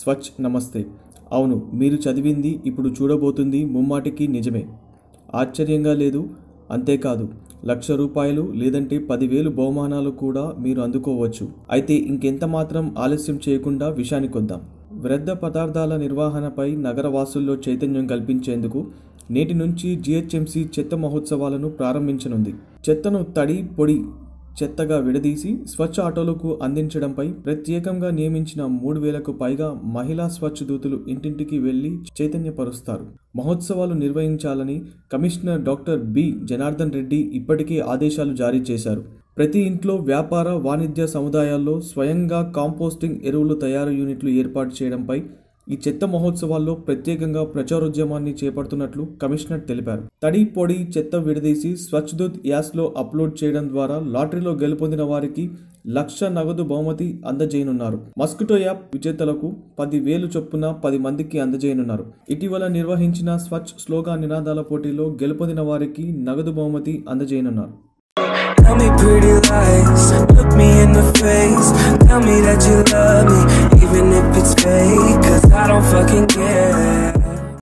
స్వచ్ఛ్ నమస్తే అవును మీరు చదివింది ఇప్పుడు చూడబోతుంది ముమ్మాటికి నిజమే ఆశ్చర్యంగా లేదు అంతేకాదు లక్ష రూపాయలు లేదంటే పదివేలు బహుమానాలు కూడా మీరు అందుకోవచ్చు అయితే ఇంకెంత మాత్రం ఆలస్యం చేయకుండా విషయానికొద్దాం వ్యర్థ పదార్థాల నిర్వహణపై నగరవాసుల్లో చైతన్యం కల్పించేందుకు నేటి నుంచి జిహెచ్ఎంసీ చెత్త మహోత్సవాలను ప్రారంభించనుంది చెత్తను తడి పొడి చెత్తగా విడదీసి స్వచ్ఛ ఆటోలకు అందించడంపై ప్రత్యేకంగా నియమించిన మూడు వేలకు పైగా మహిళా స్వచ్ఛ దూతులు ఇంటింటికి వెళ్లి చైతన్యపరుస్తారు మహోత్సవాలు నిర్వహించాలని commissioner doctor B Janardhan Reddy ఇప్పటికే ఆదేశాలు జారీ చేశారు ప్రతి ఇంట్లో వ్యాపార వాణిజ్య సముదాయాల్లో స్వయంగా కాంపోస్టింగ్ ఎరువులు తయారు యూనిట్లు ఏర్పాటు చేయడంపై ఈ చెత్త మహోత్సవాల్లో ప్రత్యేకంగా ప్రచారోద్యమాన్ని చేపడుతున్నట్లు కమిషనర్ తెలిపారు తడి పొడి చెత్త విడదీసి స్వచ్ఛ దూత్ యాస్లో అప్లోడ్ చేయడం ద్వారా లాటరీలో గెలుపొందిన వారికి లక్ష నగదు బహుమతి అందజేయనున్నారు మస్కిటో యాప్ విజేతలకు పది వేలు చొప్పున పది మందికి అందజేయనున్నారు ఇటీవల నిర్వహించిన స్వచ్ఛ స్లోగా నినాదాల పోటీలో గెలుపొందిన వారికి నగదు బహుమతి అందజేయనున్నారు Tell me pretty lies, look me in the face. Tell me that you love me, even if it's fake. Cause I don't fucking care.